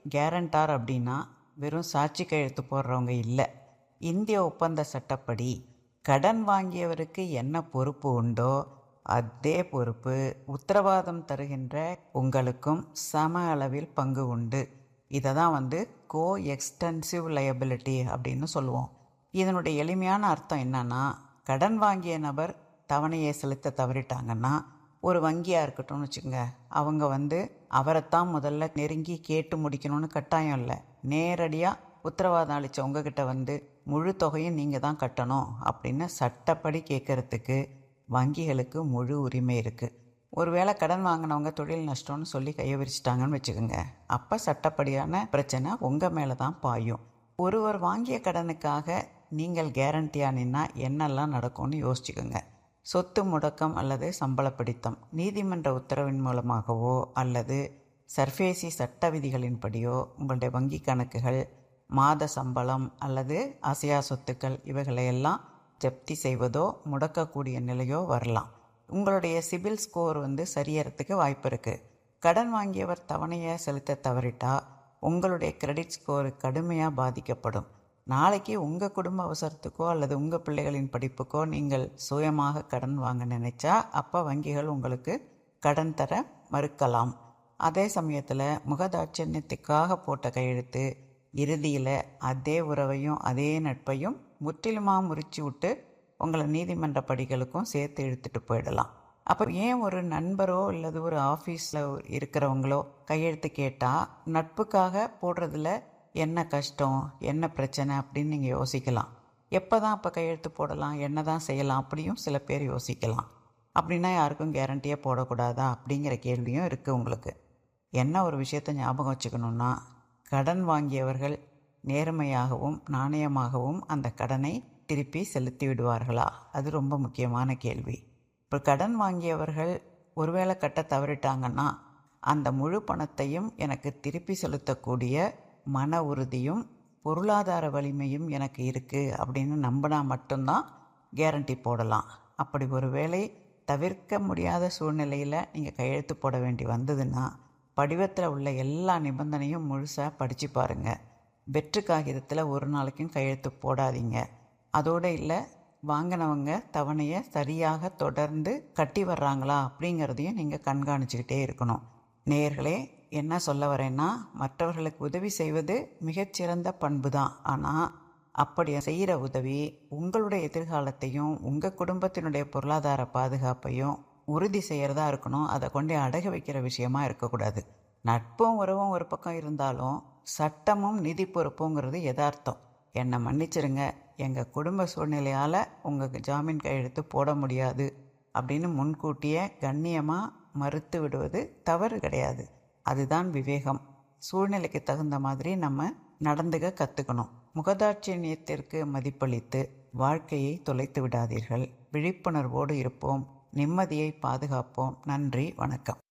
கேரண்டார் அப்படின்னா வெறும் சாட்சி கையெழுத்து போடுறவங்க இல்லை இந்திய ஒப்பந்த சட்டப்படி கடன் வாங்கியவருக்கு என்ன பொறுப்பு உண்டோ அதே பொறுப்பு உத்தரவாதம் தருகின்ற உங்களுக்கும் சம அளவில் பங்கு உண்டு இதை தான் வந்து கோ எக்ஸ்டென்சிவ் லயபிலிட்டி அப்படின்னு சொல்லுவோம் இதனுடைய எளிமையான அர்த்தம் என்னன்னா கடன் வாங்கிய நபர் தவணையை செலுத்த தவறிட்டாங்கன்னா ஒரு வங்கியாக இருக்கட்டும்னு வச்சுக்கோங்க அவங்க வந்து அவரைத்தான் முதல்ல நெருங்கி கேட்டு முடிக்கணும்னு கட்டாயம் இல்லை நேரடியாக உத்தரவாதம் அளித்த உங்ககிட்ட வந்து முழு தொகையும் நீங்கள் தான் கட்டணும் அப்படின்னு சட்டப்படி கேட்கறதுக்கு வங்கிகளுக்கு முழு உரிமை இருக்குது ஒருவேளை கடன் வாங்கினவங்க தொழில் நஷ்டம்னு சொல்லி கையை விரிச்சிட்டாங்கன்னு வச்சுக்கோங்க அப்போ சட்டப்படியான பிரச்சனை உங்கள் மேலே தான் பாயும் ஒருவர் வாங்கிய கடனுக்காக நீங்கள் கேரண்டியாக நின்னா என்னெல்லாம் நடக்கும்னு யோசிச்சுக்கோங்க சொத்து முடக்கம் அல்லது சம்பள பிடித்தம் நீதிமன்ற உத்தரவின் மூலமாகவோ அல்லது சர்ஃபேசி சட்ட விதிகளின்படியோ உங்களுடைய வங்கி கணக்குகள் மாத சம்பளம் அல்லது அசையா சொத்துக்கள் இவைகளையெல்லாம் ஜப்தி செய்வதோ முடக்கக்கூடிய நிலையோ வரலாம் உங்களுடைய சிபில் ஸ்கோர் வந்து சரியறதுக்கு வாய்ப்பு இருக்குது கடன் வாங்கியவர் தவணையை செலுத்த தவறிட்டா உங்களுடைய கிரெடிட் ஸ்கோர் கடுமையாக பாதிக்கப்படும் நாளைக்கு உங்கள் குடும்ப அவசரத்துக்கோ அல்லது உங்கள் பிள்ளைகளின் படிப்புக்கோ நீங்கள் சுயமாக கடன் வாங்க நினைச்சா அப்போ வங்கிகள் உங்களுக்கு கடன் தர மறுக்கலாம் அதே சமயத்தில் முகதாட்சண்யத்துக்காக போட்ட கையெழுத்து இறுதியில் அதே உறவையும் அதே நட்பையும் முற்றிலுமாக முறிச்சு விட்டு உங்களை நீதிமன்ற படிகளுக்கும் சேர்த்து இழுத்துட்டு போயிடலாம் அப்போ ஏன் ஒரு நண்பரோ அல்லது ஒரு ஆஃபீஸில் இருக்கிறவங்களோ கையெழுத்து கேட்டால் நட்புக்காக போடுறதுல என்ன கஷ்டம் என்ன பிரச்சனை அப்படின்னு நீங்கள் யோசிக்கலாம் எப்போ தான் அப்போ கையெழுத்து போடலாம் என்ன தான் செய்யலாம் அப்படியும் சில பேர் யோசிக்கலாம் அப்படின்னா யாருக்கும் கேரண்டியாக போடக்கூடாதா அப்படிங்கிற கேள்வியும் இருக்குது உங்களுக்கு என்ன ஒரு விஷயத்தை ஞாபகம் வச்சுக்கணுன்னா கடன் வாங்கியவர்கள் நேர்மையாகவும் நாணயமாகவும் அந்த கடனை திருப்பி செலுத்தி விடுவார்களா அது ரொம்ப முக்கியமான கேள்வி இப்போ கடன் வாங்கியவர்கள் ஒருவேளை கட்ட தவறிட்டாங்கன்னா அந்த முழு பணத்தையும் எனக்கு திருப்பி செலுத்தக்கூடிய மன உறுதியும் பொருளாதார வலிமையும் எனக்கு இருக்குது அப்படின்னு நம்பினா மட்டும்தான் கேரண்டி போடலாம் அப்படி ஒரு வேளை தவிர்க்க முடியாத சூழ்நிலையில் நீங்கள் கையெழுத்து போட வேண்டி வந்ததுன்னா படிவத்தில் உள்ள எல்லா நிபந்தனையும் முழுசாக படித்து பாருங்கள் வெற்று காகிதத்தில் ஒரு நாளைக்கும் கையெழுத்து போடாதீங்க அதோடு இல்லை வாங்கினவங்க தவணையை சரியாக தொடர்ந்து கட்டி வர்றாங்களா அப்படிங்கிறதையும் நீங்கள் கண்காணிச்சுக்கிட்டே இருக்கணும் நேயர்களே என்ன சொல்ல வரேன்னா மற்றவர்களுக்கு உதவி செய்வது மிகச்சிறந்த பண்பு தான் ஆனால் அப்படி செய்கிற உதவி உங்களுடைய எதிர்காலத்தையும் உங்கள் குடும்பத்தினுடைய பொருளாதார பாதுகாப்பையும் உறுதி செய்கிறதா இருக்கணும் அதை கொண்டு அடகு வைக்கிற விஷயமா இருக்கக்கூடாது நட்பும் உறவும் ஒரு பக்கம் இருந்தாலும் சட்டமும் நிதி பொறுப்புங்கிறது யதார்த்தம் என்னை மன்னிச்சிருங்க எங்கள் குடும்ப சூழ்நிலையால் உங்கள் ஜாமீன் கையெழுத்து போட முடியாது அப்படின்னு முன்கூட்டியே கண்ணியமாக மறுத்து விடுவது தவறு கிடையாது அதுதான் விவேகம் சூழ்நிலைக்கு தகுந்த மாதிரி நம்ம நடந்துக்க கற்றுக்கணும் முகதாட்சியத்திற்கு மதிப்பளித்து வாழ்க்கையை தொலைத்து விடாதீர்கள் விழிப்புணர்வோடு இருப்போம் நிம்மதியை பாதுகாப்போம் நன்றி வணக்கம்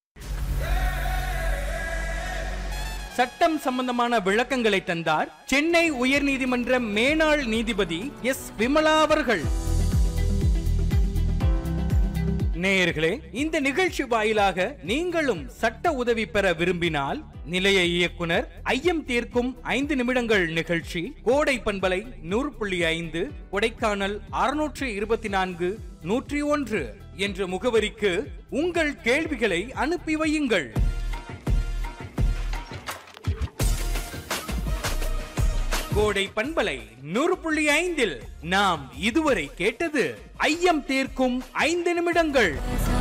சட்டம் சம்பந்தமான விளக்கங்களை தந்தார் சென்னை உயர்நீதிமன்ற மேனாள் நீதிபதி எஸ் விமலா அவர்கள் நேயர்களே இந்த நிகழ்ச்சி வாயிலாக நீங்களும் சட்ட உதவி பெற விரும்பினால் நிலைய இயக்குனர் ஐயம் தீர்க்கும் ஐந்து நிமிடங்கள் நிகழ்ச்சி கோடை பண்பலை நூறு புள்ளி ஐந்து கொடைக்கானல் அறுநூற்று இருபத்தி நான்கு நூற்றி ஒன்று என்ற முகவரிக்கு உங்கள் கேள்விகளை அனுப்பி வையுங்கள் கோடை பண்பலை நூறு புள்ளி ஐந்தில் நாம் இதுவரை கேட்டது ஐயம் தீர்க்கும் ஐந்து நிமிடங்கள்